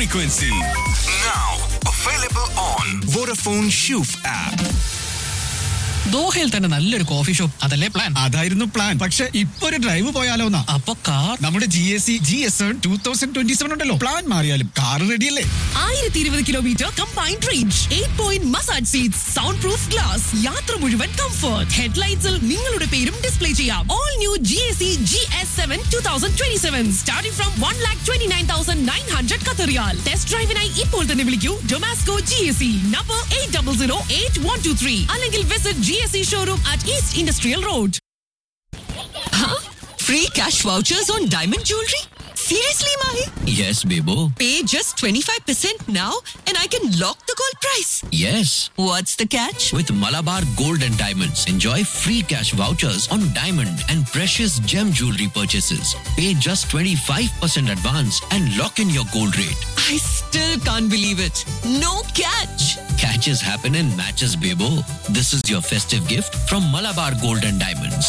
frequency. Now available on Vodafone Shoof app. ദോഹയിൽ തന്നെ നല്ലൊരു കോഫി ഷോപ്പ് അതല്ലേ പ്ലാൻ അതായിരുന്നു പ്ലാൻ പക്ഷെ ഇപ്പൊ ഒരു ഡ്രൈവ് പോയാലോ എന്നാ അപ്പൊ കാർ നമ്മുടെ G S C G S seven two thousand twenty seven ഉണ്ടല്ലോ പ്ലാൻ മാറിയാലും കാർ റെഡിയല്ലേ ആയിരത്തി ഇരുപത് kilometre combined range eight point massage seat sound proof glass യാത്ര മുഴുവൻ കംഫർട്ട് ഹെഡ്ലൈറ്റ്സിൽ നിങ്ങളുടെ പേരും ഡിസ്പ്ലേ ചെയ്യാം all new G S C G S seven two thousand twenty seven starting from one lakh twenty nine thousand nine hundred കത്തറിയാൽ test ഡ്രൈവിനായി ഇപ്പോൾ തന്നെ വിളിക്കൂ Domasco G S C number eight double zero eight one two three അല്ലെങ്കിൽ visit G S C showroom at east industrial road Free cash vouchers on diamond jewelry? Seriously, Mahi? Yes, Bebo. Pay just 25% now and I can lock the gold price. Yes. What's the catch? With Malabar Gold and Diamonds, enjoy free cash vouchers on diamond and precious gem jewelry purchases. Pay just 25% advance and lock in your gold rate. I still can't believe it. No catch. Catches happen in matches, Bebo. This is your festive gift from Malabar Gold and Diamonds.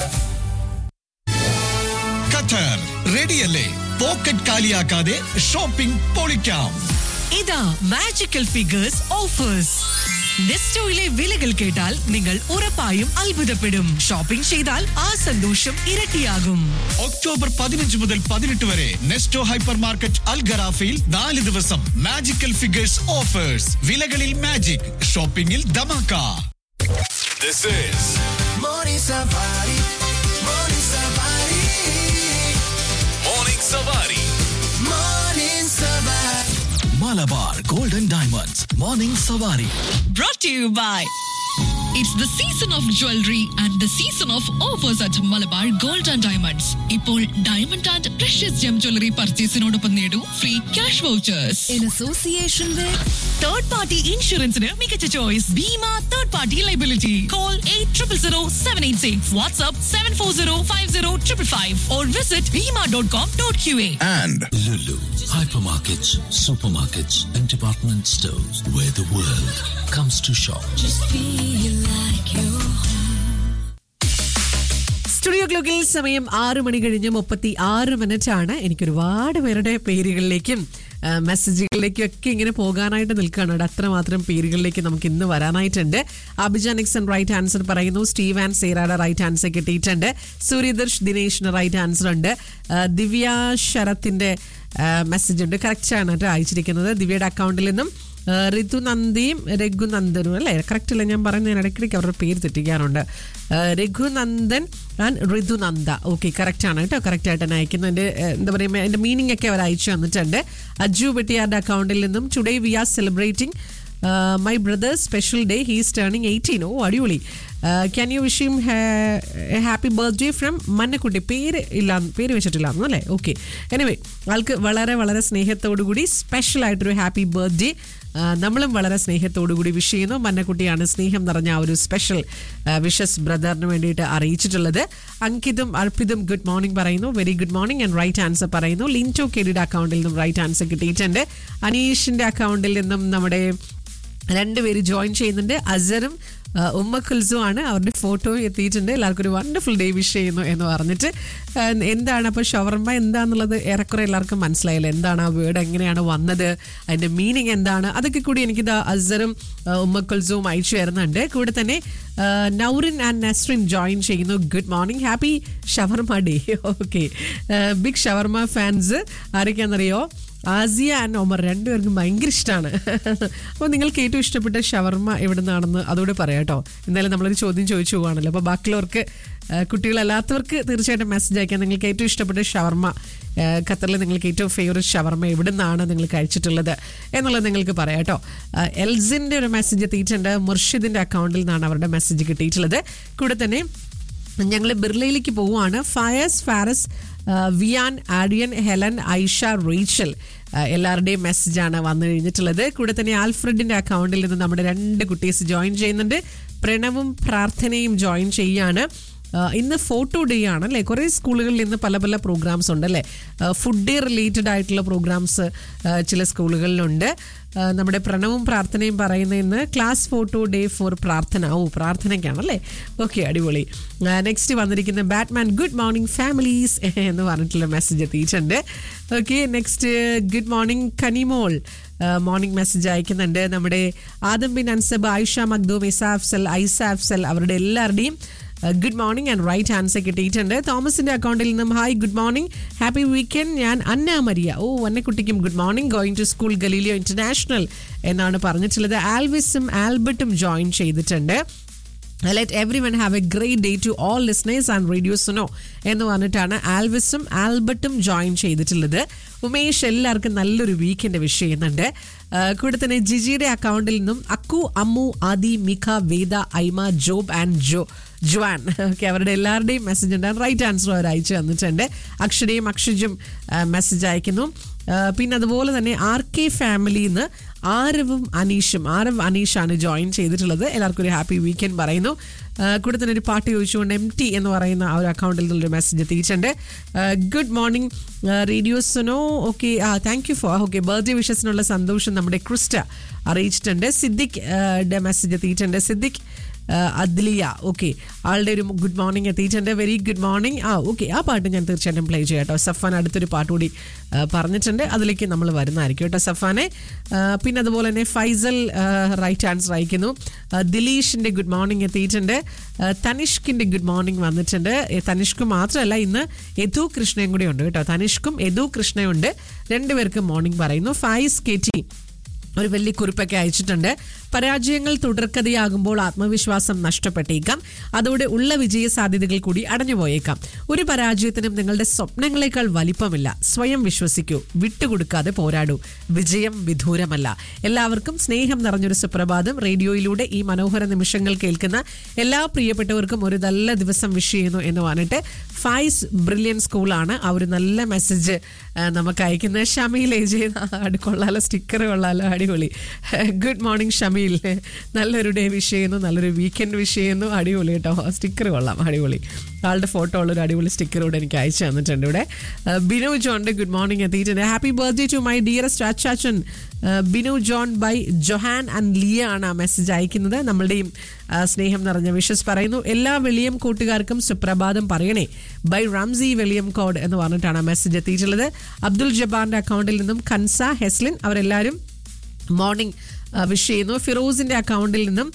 Qatar റെഡിയല്ലേ pocket കാലിയാക്കാതെ shopping പൊളിക്കാം ഇതാ magical figures offers നെസ്റ്റോയിലെ വിലകൾ കേട്ടാൽ നിങ്ങൾ ഉറപ്പായും അത്ഭുതപ്പെടും shopping ചെയ്താൽ ആ സന്തോഷം ഇരട്ടിയാകും ഒക്ടോബർ പതിനഞ്ച് മുതൽ പതിനെട്ട് വരെ നെസ്റ്റോ ഹൈപ്പർ മാർക്കറ്റ് അൽ ഗറാഫയിൽ നാല് ദിവസം മാജിക്കൽ ഫിഗേഴ്സ് ഓഫേഴ്സ് വിലകളിൽ മാജിക് ഷോപ്പിംഗിൽ ധമാക്ക This is Morning Safari, Morning Safari, Morning Savari. Morning Safari. Malabar Gold and Diamonds. Morning Savari. brought to you by It's the season of jewelry and the season of offers at Malabar Gold and Diamonds. ഇപ്പോൾ diamond and precious gem jewellery പർച്ചേസിനോടൊപ്പം നേടൂ free cash vouchers in association third party ഇൻഷുറൻസിന് മികച്ച choice Bhima third party liability call eight triple zero seven eight six WhatsApp seven four zero five zero triple five or visit Bhima dot com dot Q A And Lulu, hypermarkets, supermarkets, and department stores where the world comes to shop. Studio ക്ലോക്കിൽ സമയം ആറ് മണി കഴിഞ്ഞ് മുപ്പത്തി ആറ് minute ആണ് എനിക്ക് ഒരുപാട് പേരുടെ പേരുകളിലേക്കും ആ, മെസ്സേജുകളിലേക്കും ഒക്കെ ഇങ്ങനെ പോകാനായിട്ട് നിൽക്കുകയാണ് അവിടെ അത്രമാത്രം പേരുകളിലേക്ക് നമുക്ക് ഇന്ന് വരാനായിട്ടുണ്ട് അഭിജാൻ നിക്സൺ റൈറ്റ് ആൻസർ പറയുന്നു സ്റ്റീവ് ആൻഡ് സേറായുടെ റൈറ്റ് ആൻസർ കിട്ടിയിട്ടുണ്ട് സൂര്യദർശ് ദിനേഷിന് റൈറ്റ് ആൻസർ ഉണ്ട് ആ, ദിവ്യ ശരത്തിന്റെ മെസ്സേജ് ഉണ്ട് കറക്റ്റ് ആണ് കേട്ടോ അയച്ചിരിക്കുന്നത് ദിവ്യയുടെ അക്കൗണ്ടിൽ നിന്നും ആ, ഋതുനന്ദിയും രഘുനന്ദനും അല്ലേ കറക്റ്റ് അല്ല ഞാൻ പറയുന്നത് ഞാൻ ഇടയ്ക്കിടയ്ക്ക് അവരുടെ പേര് തെറ്റിക്കാറുണ്ട് ആ, Raghunandan and Rithunanda okay correct ആണ് കേട്ടോ കറക്റ്റ് ആയിട്ട് തന്നെ അയക്കുന്നു എൻ്റെ ആ, എന്താ പറയുക എൻ്റെ മീനിങ് ഒക്കെ അവർ അയച്ചു തന്നിട്ടുണ്ട് അജു ബെട്ടിയാരുടെ അക്കൗണ്ടിൽ നിന്നും today we are celebrating my brother special day he's turning eighteen ഓ അടിപൊളി can you wish him happy birthday from Mannakkutti പേര് ഇല്ല പേര് വെച്ചിട്ടില്ല അല്ലേ ഓക്കെ എനിവേ ആൾക്ക് വളരെ വളരെ സ്നേഹത്തോടു കൂടി സ്പെഷ്യൽ ആയിട്ടൊരു ഹാപ്പി ബർത്ത്ഡേ നമ്മളും വളരെ സ്നേഹത്തോടു കൂടി വിഷ് ചെയ്യുന്നു മന്നക്കുട്ടിയാണ് സ്നേഹം നിറഞ്ഞ ആ ഒരു സ്പെഷ്യൽ വിഷസ് ബ്രദറിന് വേണ്ടിയിട്ട് അറിയിച്ചിട്ടുള്ളത് അങ്കിതും അർപ്പിതും ഗുഡ് മോർണിംഗ് പറയുന്നു very good morning and right answer പറയുന്നു ലിൻറ്റോ കെഡിയുടെ അക്കൗണ്ടിൽ നിന്നും റൈറ്റ് ആൻസർ കിട്ടിയിട്ടുണ്ട് അനീഷിന്റെ അക്കൗണ്ടിൽ നിന്നും നമ്മുടെ രണ്ടുപേര് ജോയിൻ ചെയ്യുന്നുണ്ട് അസറും ആ, ഉമ്മ കുൽസും ആണ് അവരുടെ ഫോട്ടോയും എത്തിയിട്ടുണ്ട് എല്ലാവർക്കും ഒരു വണ്ടർഫുൾ ഡേ വിഷ് ചെയ്യുന്നു എന്ന് പറഞ്ഞിട്ട് ആ, എന്താണ് അപ്പോൾ ഷവർമ്മ എന്താണെന്നുള്ളത് ഏറെക്കുറെ എല്ലാവർക്കും മനസ്സിലായില്ല എന്താണ് ആ വേർഡ് എങ്ങനെയാണ് വന്നത് അതിൻ്റെ മീനിങ് എന്താണ് അതൊക്കെ കൂടി എനിക്കിത് അസറും ആ, ഉമ്മ കുൽസും അയച്ചു തരുന്നുണ്ട് കൂടെ തന്നെ ആ, നൗറിൻ ആൻഡ് നസ്രിൻ ജോയിൻ ചെയ്യുന്നു good morning happy shawarma day okay big shawarma fans ആരൊക്കെയാണെന്നറിയോ ആസിയ ആൻഡ് ഒമർ രണ്ടുപേർക്കും ഭയങ്കര ഇഷ്ടമാണ് അപ്പോൾ നിങ്ങൾക്ക് ഏറ്റവും ഇഷ്ടപ്പെട്ട ഷവർമ്മ എവിടെ നിന്നാണെന്ന് അതുകൂടെ പറയാം കേട്ടോ എന്തായാലും നമ്മളൊരു ചോദ്യം ചോദിച്ചു പോവാണല്ലോ അപ്പോൾ ബാക്കിയുള്ളവർക്ക് ആ, കുട്ടികളല്ലാത്തവർക്ക് തീർച്ചയായിട്ടും മെസ്സേജ് അയക്കാം നിങ്ങൾക്ക് ഏറ്റവും ഇഷ്ടപ്പെട്ട ഷവർമ്മ ആ, ഖത്തറിൽ നിങ്ങൾക്ക് ഏറ്റവും ഫേവറേറ്റ് ഷവർമ്മ എവിടെ നിന്നാണ് നിങ്ങൾ കഴിച്ചിട്ടുള്ളത് എന്നുള്ളത് നിങ്ങൾക്ക് പറയാം കേട്ടോ ആ, എൽസിൻ്റെ ഒരു മെസ്സേജ് എത്തിയിട്ടുണ്ട് മുർഷിദിൻ്റെ അക്കൗണ്ടിൽ നിന്നാണ് അവരുടെ മെസ്സേജ് കിട്ടിയിട്ടുള്ളത് കൂടെ തന്നെ ഞങ്ങൾ ബിർലയിലേക്ക് പോവുകയാണ് ഫയസ് ഫാരസ് ആ, വിയാൻ ആഡിയൻ ഹെലൻ ഐഷ റീച്ചൽ ആ, എല്ലാവരുടെയും മെസ്സേജാണ് വന്നു കഴിഞ്ഞിട്ടുള്ളത് കൂടെ തന്നെ ആൽഫ്രഡിന്റെ അക്കൗണ്ടിൽ നിന്ന് നമ്മുടെ രണ്ട് കുട്ടീസ് ജോയിൻ ചെയ്യുന്നുണ്ട് പ്രണവും പ്രാർത്ഥനയും ജോയിൻ ചെയ്യാണ് ആ, ഇന്ന് ഫോട്ടോ ഡേ ആണ് അല്ലേ കുറേ സ്കൂളുകളിൽ ഇന്ന് പല പല പ്രോഗ്രാംസ് ഉണ്ട് അല്ലേ ഫുഡ് ഡേ റിലേറ്റഡ് ആയിട്ടുള്ള പ്രോഗ്രാംസ് ചില സ്കൂളുകളിലുണ്ട് ആ, നമ്മുടെ പ്രണവും പ്രാർത്ഥനയും പറയുന്ന ഇന്ന് class photo day for Prarthana ഓ പ്രാർത്ഥനയ്ക്കാണല്ലേ ഓക്കെ അടിപൊളി നെക്സ്റ്റ് വന്നിരിക്കുന്ന ബാറ്റ്മാൻ ഗുഡ് മോർണിംഗ് ഫാമിലീസ് എന്ന് പറഞ്ഞിട്ടുള്ള മെസ്സേജ് എത്തിയിട്ടുണ്ട് okay next good morning Kanimol morning message അയക്കുന്നുണ്ട് നമ്മുടെ ആദം ബിൻ അൻസബ് ആയിഷ മഖ്ദൂം ഇസ അഫ്സൽ ഐസ അഫ്സൽ അവരുടെ എല്ലാവരുടെയും good morning and right answer കിട്ടിയിട്ടുണ്ട് തോമസിന്റെ അക്കൗണ്ടിൽ നിന്നും hi good morning happy weekend ഞാൻ അന്ന മരിയ ഓ അന്നക്കുട്ടിക്കും good morning going to school Galileo international എന്നാണ് പറഞ്ഞിട്ടുള്ളത് ആൽവിസും ആൽബർട്ടും ജോയിൻ ചെയ്തിട്ടുണ്ട് let every one have a great day to all listeners and radio Suno എന്ന് പറഞ്ഞിട്ടാണ് ആൽവിസും ആൽബർട്ടും ജോയിൻ ചെയ്തിട്ടുള്ളത് ഉമേഷ് എല്ലാവർക്കും നല്ലൊരു വീക്കെൻഡ് വിഷ് ചെയ്യുന്നുണ്ട് ആ, കൂടെ തന്നെ ജിജിയുടെ അക്കൗണ്ടിൽ നിന്നും Akku Ammu Aadi Mikha Veda Aima Job and Jo Juan okay അവരുടെ എല്ലാവരുടെയും മെസ്സേജ് ഉണ്ട് റൈറ്റ് ആൻസർ അവർ അയച്ചു തന്നിട്ടുണ്ട് അക്ഷരയും അക്ഷജും മെസ്സേജ് അയക്കുന്നു ആ, പിന്നെ അതുപോലെ തന്നെ ആർ കെ ഫാമിലിയിൽ നിന്ന് ആരവും അനീഷും ആരവ് അനീഷാണ് ജോയിൻ ചെയ്തിട്ടുള്ളത് എല്ലാവർക്കും ഒരു ഹാപ്പി വീക്കെൻഡ് പറയുന്നു ആ, കൂടെ തന്നെ ഒരു പാട്ട് ചോദിച്ചുകൊണ്ട് എം ടി എന്ന് പറയുന്ന ആ ഒരു അക്കൗണ്ടിൽ നിന്നൊരു മെസ്സേജ് എത്തിയിട്ടുണ്ട് ഗുഡ് മോർണിംഗ് റേഡിയോസിനോ ഓക്കെ ആ thank you for okay birthday വിഷസിനുള്ള സന്തോഷം നമ്മുടെ ക്രിസ്റ്റ അറിയിച്ചിട്ടുണ്ട് സിദ്ദിഖ് ടെ മെസ്സേജ് എത്തിയിട്ടുണ്ട് സിദ്ദിഖ് ആ, അദ്ലിയ ഓക്കെ ആളുടെ ഒരു ഗുഡ് മോർണിംഗ് എത്തിയിട്ടുണ്ട് വെരി ഗുഡ് മോർണിംഗ് ആ ഓക്കെ ആ പാട്ട് ഞാൻ തീർച്ചയായിട്ടും പ്ലേ ചെയ്യാം കേട്ടോ സഫാൻ അടുത്തൊരു പാട്ട് കൂടി ആ, പറഞ്ഞിട്ടുണ്ട് അതിലേക്ക് നമ്മൾ വരുന്നതായിരിക്കും കേട്ടോ സഫാനെ ആ, പിന്നെ അതുപോലെ തന്നെ ഫൈസൽ റൈറ്റ് ആൻസർ അയക്കുന്നു ആ, ദിലീഷിന്റെ ഗുഡ് മോർണിംഗ് എത്തിയിട്ടുണ്ട് ആ, തനിഷ്കിന്റെ ഗുഡ് മോർണിംഗ് വന്നിട്ടുണ്ട് ഏ, തനിഷ്ക് മാത്രമല്ല ഇന്ന് യദു കൃഷ്ണയും കൂടി ഉണ്ട് കേട്ടോ തനിഷ്കും യദു കൃഷ്ണയുണ്ട് രണ്ടുപേർക്കും മോർണിംഗ് പറയുന്നു ഫൈസ് കെ ടി ഒരു വലിയ കുറിപ്പൊക്കെ അയച്ചിട്ടുണ്ട് പരാജയങ്ങൾ തുടർക്കഥയാകുമ്പോൾ ആത്മവിശ്വാസം നഷ്ടപ്പെട്ടേക്കാം അതോടെ ഉള്ള വിജയ സാധ്യതകൾ കൂടി അടഞ്ഞുപോയേക്കാം ഒരു പരാജയത്തിനും നിങ്ങളുടെ സ്വപ്നങ്ങളെക്കാൾ വലിപ്പമില്ല സ്വയം വിശ്വസിക്കൂ വിട്ടുകൊടുക്കാതെ പോരാടൂ വിജയം വിദൂരമല്ല എല്ലാവർക്കും സ്നേഹം നിറഞ്ഞൊരു സുപ്രഭാതം റേഡിയോയിലൂടെ ഈ മനോഹര നിമിഷങ്ങൾ കേൾക്കുന്ന എല്ലാ പ്രിയപ്പെട്ടവർക്കും ഒരു നല്ല ദിവസം വിഷ് ചെയ്യുന്നു എന്ന് പറഞ്ഞിട്ട് ഫൈസ് ബ്രില്യൻ സ്കൂളാണ് ആ ഒരു നല്ല മെസ്സേജ് നമുക്ക് അയക്കുന്നത് ഷമീൽ ഏജ് കൊള്ളാലോ സ്റ്റിക്കർ കൊള്ളാലോ അടിപൊളി ഗുഡ് മോർണിംഗ് ഷമീൽ നല്ലൊരു ഡേ വിഷ് ചെയ്യുന്നു നല്ലൊരു വീക്കെൻഡ് വിഷ് ചെയ്യുന്നു അടിപൊളി കേട്ടോ സ്റ്റിക്കർ കൊള്ളാം അടിപൊളി ആളുടെ ഫോട്ടോ ഉള്ള ഒരു അടിപൊളി സ്റ്റിക്കർ കൂടെ എനിക്ക് അയച്ചു തന്നിട്ടുണ്ട് ഇവിടെ ഏഹ് ബിനു ജോണിന്റെ ഗുഡ് മോർണിംഗ് എത്തിയിട്ടുണ്ട് happy birthday to my dearest അച്ചാച്ചൻ Binu John by Johan and Liya ആണ് ആ മെസ്സേജ് അയക്കുന്നത് നമ്മളുടെയും ആ, സ്നേഹം നിറഞ്ഞ വിഷസ് പറയുന്നു എല്ലാ വെളിയം കൂട്ടുകാർക്കും സുപ്രഭാതം പറയണേ ബൈ റംസി വെളിയം കോഡ് എന്ന് പറഞ്ഞിട്ടാണ് ആ മെസ്സേജ് എത്തിയിട്ടുള്ളത് അബ്ദുൽ ജബാറിന്റെ അക്കൗണ്ടിൽ നിന്നും ഖൻസ ഹെസ്ലിൻ അവരെല്ലാവരും മോർണിംഗ് വിഷ് ചെയ്യുന്നു ഫിറോസിന്റെ അക്കൗണ്ടിൽ നിന്നും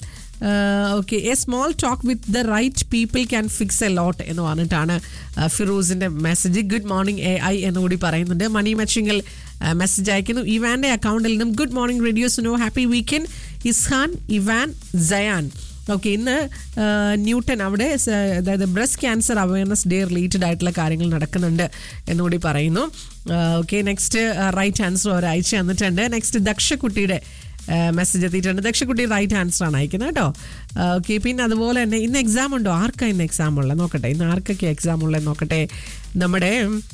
okay a small talk with the right people can fix a lot എന്ന് പറഞ്ഞിട്ടാണ് ആ, ഫിറോസിന്റെ message good morning A I എന്നുകൂടി പറയുന്നുണ്ട് മണി മച്ചിങ്ങൽ മെസ്സേജ് അയക്കുന്നു ഇവാന്റെ അക്കൗണ്ടിൽ നിന്നും good morning radio Suno happy weekend Izhan Ivan Jayan okay ഇന്ന് ആ, ന്യൂട്ടൺ അവിടെ സ- അതായത് breast cancer awareness day related ആയിട്ടുള്ള കാര്യങ്ങൾ നടക്കുന്നുണ്ട് എന്നുകൂടി പറയുന്നു ഓക്കെ നെക്സ്റ്റ് റൈറ്റ് ആൻസർ അവർ അയച്ചു തന്നിട്ടുണ്ട് നെക്സ്റ്റ് ദക്ഷക്കുട്ടിയുടെ മെസ്സേജ് എത്തിയിട്ടുണ്ട് ദക്ഷക്കുട്ടി റൈറ്റ് ആൻസർ ആണ് അയക്കുന്നത് കേട്ടോ ഓക്കെ പിന്നെ അതുപോലെ തന്നെ ഇന്ന് എക്സാം ഉണ്ടോ ആർക്കാ ഇന്ന് എക്സാം ഉള്ളത് നോക്കട്ടെ ഇന്ന് ആർക്കൊക്കെ എക്സാം ഉള്ളത് നോക്കട്ടെ നമ്മുടെ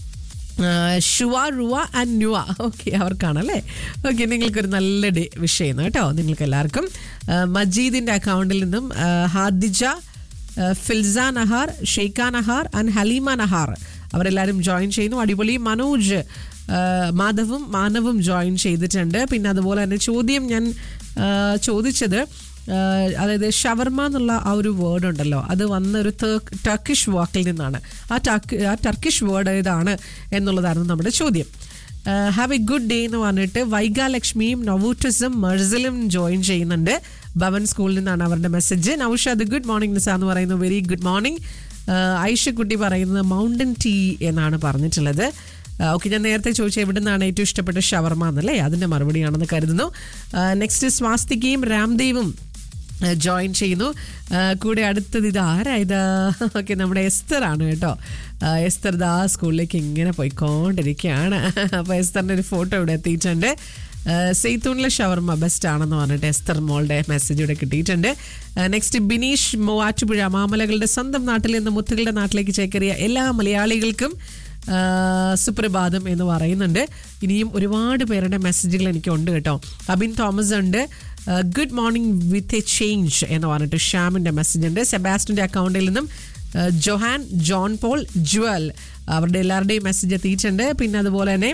ഷുവ റുവ ആൻഡ് ന്യുവ ഓക്കെ അവർക്കാണല്ലേ ഓക്കെ നിങ്ങൾക്കൊരു നല്ല ഡേ വിഷ് ചെയ്യുന്നു കേട്ടോ നിങ്ങൾക്ക് എല്ലാവർക്കും ആ, മജീദിൻ്റെ അക്കൗണ്ടിൽ നിന്നും ആ, ഹാദിജ ആ, ഫിൽസ നഹാർ ഷെയ്ഖ നഹാർ ആൻഡ് ഹലീമ നഹാർ അവരെല്ലാവരും ജോയിൻ ചെയ്യുന്നു അടിപൊളി മനോജ് ആ, മാധവും മാനവും ജോയിൻ ചെയ്തിട്ടുണ്ട് പിന്നെ അതുപോലെ തന്നെ ചോദ്യം ഞാൻ ആ, ചോദിച്ചത് ആഹ് അതായത് ഷവർമ എന്നുള്ള ആ ഒരു വേർഡ് ഉണ്ടല്ലോ അത് വന്ന ഒരു തേർക്ക് ടർക്കിഷ് വാക്കിൽ നിന്നാണ് ആ ടർക്ക് ആ ടർക്കിഷ് വേർഡ് ഏതാണ് എന്നുള്ളതായിരുന്നു നമ്മുടെ ചോദ്യം ഹാവ് എ ഗുഡ് ഡേ എന്ന് പറഞ്ഞിട്ട് വൈഗാലക്ഷ്മിയും നവൂട്ടിസം മെർസലും ജോയിൻ ചെയ്യുന്നുണ്ട് ഭവൻ സ്കൂളിൽ നിന്നാണ് അവരുടെ message Naushad good morning Nisa എന്ന് പറയുന്നു വെരി ഗുഡ് മോർണിംഗ് ഐഷക്കുട്ടി പറയുന്നത് മൗണ്ടൻ ടീ എന്നാണ് പറഞ്ഞിട്ടുള്ളത് ഓക്കെ ഞാൻ നേരത്തെ ചോദിച്ചു എവിടെ നിന്നാണ് ഏറ്റവും ഇഷ്ടപ്പെട്ട ഷവർമ എന്നല്ലേ അതിൻ്റെ മറുപടിയാണെന്ന് കരുതുന്നു നെക്സ്റ്റ് സ്വാസ്തികയും രാംദേവും ജോയിൻ ചെയ്യുന്നു ആ, കൂടെ അടുത്തത് ഇത് ആരാ ഇത് ഓക്കെ നമ്മുടെ എസ്തർ ആണ് കേട്ടോ ആ, എസ്തർ ദാ സ്കൂളിലേക്ക് ഇങ്ങനെ പോയിക്കൊണ്ടിരിക്കുകയാണ് അപ്പോൾ എസ്തറിൻ്റെ ഒരു ഫോട്ടോ ഇവിടെ എത്തിയിട്ടുണ്ട് സെയ്ത്തൂണിലെ ഷവർമ ബെസ്റ്റ് ആണെന്ന് പറഞ്ഞിട്ട് എസ്തർ മോളുടെ മെസ്സേജ് ഇവിടെ കിട്ടിയിട്ടുണ്ട് നെക്സ്റ്റ് ബിനീഷ് മൂവാറ്റുപുഴ മാമലകളുടെ സ്വന്തം നാട്ടിൽ നിന്ന് മുത്തുകളുടെ നാട്ടിലേക്ക് ചേക്കേറിയ എല്ലാ മലയാളികൾക്കും ആ, സുപ്രഭാതം എന്ന് പറയുന്നുണ്ട് ഇനിയും ഒരുപാട് പേരുടെ മെസ്സേജുകൾ എനിക്കുണ്ട് കേട്ടോ അബിൻ തോമസ് ഉണ്ട് good morning with a change എന്ന് പറഞ്ഞിട്ട് ഷ്യാമിൻ്റെ മെസ്സേജ് ഉണ്ട് സെബാസ്റ്റിൻ്റെ അക്കൗണ്ടിൽ നിന്നും ആ, ജൊഹാൻ ജോൺ പോൾ ജുവൽ അവരുടെ എല്ലാവരുടെയും മെസ്സേജ് എത്തിയിട്ടുണ്ട് പിന്നെ അതുപോലെ തന്നെ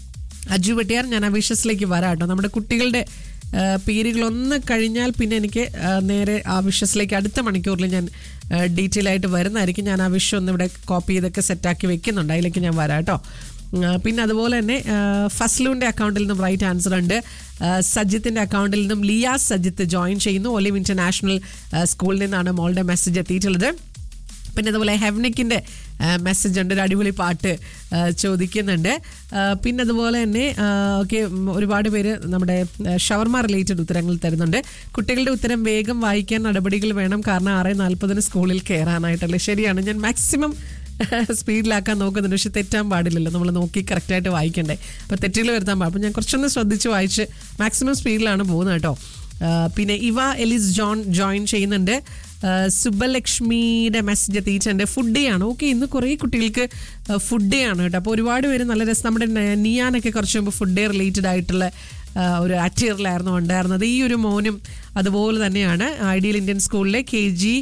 അജു വെട്ടിയാർ ഞാൻ ആ വിഷസിലേക്ക് വരാം കേട്ടോ നമ്മുടെ കുട്ടികളുടെ ആ, പേരുകളൊന്ന് കഴിഞ്ഞാൽ പിന്നെ എനിക്ക് ആ, നേരെ ആ വിഷസിലേക്ക് അടുത്ത മണിക്കൂറിൽ ഞാൻ ഡീറ്റെയിൽ ആയിട്ട് വരുന്നതായിരിക്കും ഞാൻ ആ വിഷയം ഒന്ന് ഇവിടെ കോപ്പി ചെയ്തൊക്കെ സെറ്റാക്കി വെക്കുന്നുണ്ട് അതിലേക്ക് ഞാൻ വരാം കേട്ടോ ആ, പിന്നെ അതുപോലെ തന്നെ ആ, ഫസ്ലുവിൻ്റെ അക്കൗണ്ടിൽ നിന്നും റൈറ്റ് ആൻസർ ഉണ്ട് ആ, സജിത്തിൻ്റെ അക്കൗണ്ടിൽ നിന്നും ലിയാസ് സജിത്ത് ജോയിൻ ചെയ്യുന്നു ഒലിവ് ഇന്റർനാഷണൽ ആ, സ്കൂളിൽ നിന്നാണ് മോളുടെ മെസ്സേജ് എത്തിയിട്ടുള്ളത് പിന്നെ അതുപോലെ ഹെവനിക്കിൻ്റെ മെസ്സേജ് ഉണ്ട് ഒരു അടിപൊളി പാട്ട് ആ, ചോദിക്കുന്നുണ്ട് ആ, പിന്നെ അതുപോലെ തന്നെ ഓക്കെ ഒരുപാട് പേര് നമ്മുടെ ഷവർമ റിലേറ്റഡ് ഉത്തരങ്ങൾ തരുന്നുണ്ട് കുട്ടികളുടെ ഉത്തരം വേഗം വായിക്കാൻ നടപടികൾ വേണം കാരണം ആറ് നാൽപ്പതിന് സ്കൂളിൽ കയറാനായിട്ടല്ലേ ശരിയാണ് ഞാൻ മാക്സിമം സ്പീഡിലാക്കാൻ നോക്കുന്നുണ്ട് പക്ഷെ തെറ്റാൻ പാടില്ലല്ലോ നമ്മൾ നോക്കി കറക്റ്റായിട്ട് വായിക്കണ്ടേ അപ്പോൾ തെറ്റുകൾ വരുത്താൻ പാടില്ല അപ്പോൾ ഞാൻ കുറച്ചൊന്ന് ശ്രദ്ധിച്ച് വായിച്ച് മാക്സിമം സ്പീഡിലാണ് പോകുന്നത് കേട്ടോ ആ, പിന്നെ ഇവ എലിസ് ജോൺ ജോയിൻ ചെയ്യുന്നുണ്ട് ആ, സുബ്ബലക്ഷ്മിയുടെ മെസ്സേജ് എത്തിയിട്ടുണ്ട് ഫുഡ് ഡേ ആണ് ഓക്കെ ഇന്ന് കുറേ കുട്ടികൾക്ക് ഫുഡ് ഡേ ആണ് കേട്ടോ അപ്പോൾ ഒരുപാട് പേര് നല്ല രസം നമ്മുടെ ന- നിയാനൊക്കെ കുറച്ച് മുമ്പ് ഫുഡ് ഡേ റിലേറ്റഡ് ആയിട്ടുള്ള ആ, ഒരു അറ്റീറിലായിരുന്നു ഉണ്ടായിരുന്നത് ഈ ഒരു മോനും അതുപോലെ തന്നെയാണ് ഐഡിയൽ ഇന്ത്യൻ സ്കൂളിലെ കെ ജി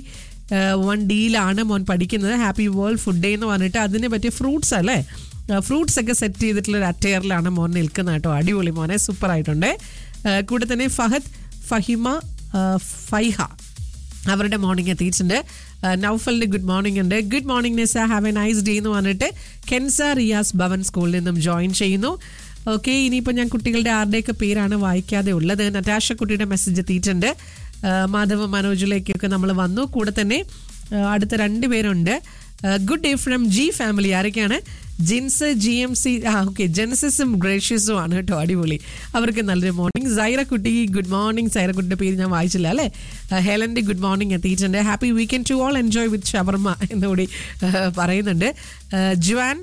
വൺ ഡിയിലാണ് മോൻ പഠിക്കുന്നത് ഹാപ്പി വേൾഡ് ഫുഡ് ഡേ എന്ന് പറഞ്ഞിട്ട് അതിനെ പറ്റിയ ഫ്രൂട്ട്സ് അല്ലേ ഫ്രൂട്ട്സ് ഒക്കെ സെറ്റ് ചെയ്തിട്ടുള്ള ഒരു അറ്റയറിലാണ് മോൻ നിൽക്കുന്നത് കേട്ടോ അടിപൊളി മോനെ സൂപ്പർ ആയിട്ടുണ്ട് ആ, കൂടെ തന്നെ ഫഹദ് ഫഹിമ ആ, ഫൈഹ അവരുടെ മോർണിംഗ് എത്തിയിട്ടുണ്ട് ആ, നൗഫലിന്റെ ഗുഡ് മോർണിംഗ് ഉണ്ട് ഗുഡ് മോർണിംഗ് നിസ ഹാവ് എ നൈസ് ഡേ എന്ന് പറഞ്ഞിട്ട് കെൻസ റിയാസ് ഭവൻ സ്കൂളിൽ നിന്നും ജോയിൻ ചെയ്യുന്നു ഓക്കെ ഇനിയിപ്പോൾ ഞാൻ കുട്ടികളുടെ ആരുടെയൊക്കെ പേരാണ് വായിക്കാതെ ഉള്ളത് നറ്റാഷ കുട്ടിയുടെ മെസ്സേജ് എത്തിയിട്ടുണ്ട് ആ, മാധവ മനോജിലേക്കൊക്കെ നമ്മൾ വന്നു കൂടെ തന്നെ ആ, അടുത്ത രണ്ട് പേരുണ്ട് good day from G family ആരൊക്കെയാണ് ജിൻസ് ജി എം സി ആ ഓക്കെ ജെൻസസും ഗ്രേഷ്യസും ആണ് കേട്ടോ അടിപൊളി അവർക്ക് നല്ലൊരു മോർണിംഗ് സൈറ കുട്ടി ഗുഡ് മോർണിംഗ് സൈറ കുട്ടിയുടെ പേര് ഞാൻ വായിച്ചില്ല അല്ലേ ആ, ഹെലന്റെ ഗുഡ് മോർണിംഗ് എത്തിയിട്ടുണ്ട് happy weekend to all enjoy with shawarma എന്നുകൂടി ആ, പറയുന്നുണ്ട് ആ, Juan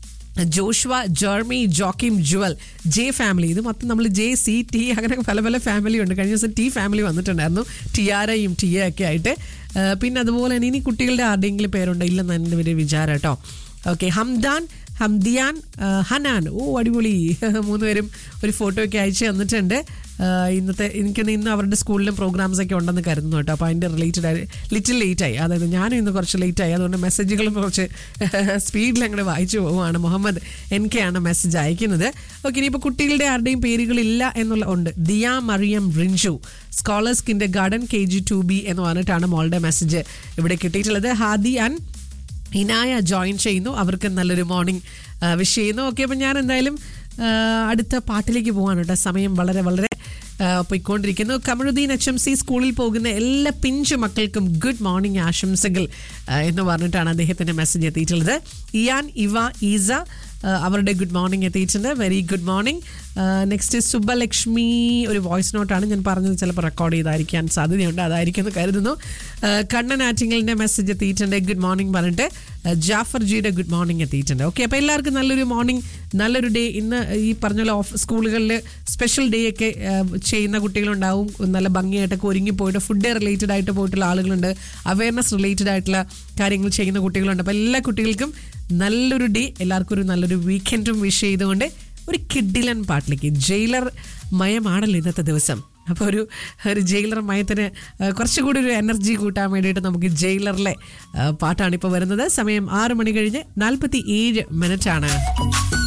Joshua Jeremy Joachim Jewel J family ഇത് മൊത്തം നമ്മൾ ജെ സി ടി അങ്ങനെ പല പല ഫാമിലി ഉണ്ട് കഴിഞ്ഞ ദിവസം ടി ഫാമിലി വന്നിട്ടുണ്ടായിരുന്നു ടിയാരയും ടിയ ഒക്കെ ആയിട്ട് ആ, പിന്നെ അതുപോലെ തന്നെ ഇനി കുട്ടികളുടെ ആരുടെയെങ്കിലും പേരുണ്ടോ ഇല്ലെന്ന് എൻ്റെ ഒരു വിചാരം കേട്ടോ ഓക്കെ ഹംദാൻ ഹംദിയാൻ ആ, ഹനാൻ ഓ അടിപൊളി മൂന്നുപേരും ഒരു ഫോട്ടോ ഒക്കെ അയച്ചു തന്നിട്ടുണ്ട് ആ, ഇന്നത്തെ എനിക്കൊന്ന് ഇന്ന് അവരുടെ സ്കൂളിലും പ്രോഗ്രാംസ് ഒക്കെ ഉണ്ടെന്ന് കരുതുന്നു കേട്ടോ അപ്പോൾ അതിൻ്റെ റിലേറ്റഡ് ആയി ലിറ്റിൽ ലേറ്റ് ആയി അതായത് ഞാനും ഇന്ന് കുറച്ച് ലേറ്റ് ആയി അതുകൊണ്ട് മെസ്സേജുകളും കുറച്ച് സ്പീഡിൽ അങ്ങോട്ട് വായിച്ചു പോവുകയാണ് മുഹമ്മദ് എൻ കെ ആണ് മെസ്സേജ് അയക്കുന്നത് ഓക്കെ ഇനിയിപ്പോൾ കുട്ടികളുടെ ആരുടെയും പേരുകളില്ല എന്നുള്ള ഉണ്ട് Diya Mariyam Rinshu scholars kindergarten K G two B എന്ന് പറഞ്ഞിട്ടാണ് മോളുടെ മെസ്സേജ് ഇവിടെ കിട്ടിയിട്ടുള്ളത് ഹാദി ആൻഡ് ഇനായ ജോയിൻ ചെയ്യുന്നു അവർക്ക് നല്ലൊരു മോർണിംഗ് വിഷ് ചെയ്യുന്നു ഓക്കെ അപ്പം ഞാൻ എന്തായാലും ആ, അടുത്ത പാട്ടിലേക്ക് പോകാൻ കേട്ടോ സമയം വളരെ വളരെ ആ, പോയിക്കൊണ്ടിരിക്കുന്നു കമറുദ്ദീൻ എച്ച് എം സി സ്കൂളിൽ പോകുന്ന എല്ലാ പിഞ്ചു മക്കൾക്കും ഗുഡ് മോർണിംഗ് ആശംസകൾ ആ, എന്ന് പറഞ്ഞിട്ടാണ് അദ്ദേഹത്തിന്റെ മെസ്സേജ് എത്തിയിട്ടുള്ളത് ഇയാൻ ഇവ ഈസ ആ, അവരുടെ ഗുഡ് മോർണിംഗ് എത്തിയിട്ടുണ്ട് very good morning next Subbalakshmi ഒരു വോയിസ് നോട്ടാണ് ഞാൻ പറഞ്ഞത് ചിലപ്പോൾ റെക്കോർഡ് ചെയ്തായിരിക്കാൻ സാധ്യതയുണ്ട് അതായിരിക്കും എന്ന് കരുതുന്നു ആ, കണ്ണൻ ആറ്റിങ്ങലിൻ്റെ മെസ്സേജ് എത്തിയിട്ടുണ്ട് ഗുഡ് മോർണിംഗ് പറഞ്ഞിട്ട് ആ, ജാഫർ ജിയുടെ ഗുഡ് മോർണിംഗ് എത്തിയിട്ടുണ്ട് ഓക്കെ അപ്പോൾ എല്ലാവർക്കും നല്ലൊരു മോർണിംഗ് നല്ലൊരു ഡേ ഇന്ന് ഈ പറഞ്ഞ പോലെ ഓഫ് സ്കൂളുകളിൽ സ്പെഷ്യൽ ഡേ ഒക്കെ ആ, ചെയ്യുന്ന കുട്ടികളുണ്ടാവും നല്ല ഭംഗിയായിട്ടൊക്കെ ഒരുങ്ങി പോയിട്ട് ഫുഡ് റിലേറ്റഡ് ആയിട്ട് പോയിട്ടുള്ള ആളുകളുണ്ട് അവയർനെസ് റിലേറ്റഡ് ആയിട്ടുള്ള കാര്യങ്ങൾ ചെയ്യുന്ന കുട്ടികളുണ്ട് അപ്പോൾ എല്ലാ കുട്ടികൾക്കും നല്ലൊരു ഡേ എല്ലാവർക്കും ഒരു നല്ലൊരു വീക്കെൻഡും വിഷ് ചെയ്തുകൊണ്ട് ഒരു കിഡിലൻ പാട്ടിലേക്ക് ജയിലർ മയമാണല്ലോ ഇന്നത്തെ ദിവസം അപ്പോൾ ഒരു ഒരു ജയിലർ മയത്തിന് ആ, കുറച്ചുകൂടി ഒരു എനർജി കൂട്ടാൻ വേണ്ടിയിട്ട് നമുക്ക് ജയിലറിലെ ആ, പാട്ടാണ് ഇപ്പോൾ വരുന്നത് സമയം ആറ് മണി കഴിഞ്ഞ് നാൽപ്പത്തി ഏഴ് മിനിറ്റാണ്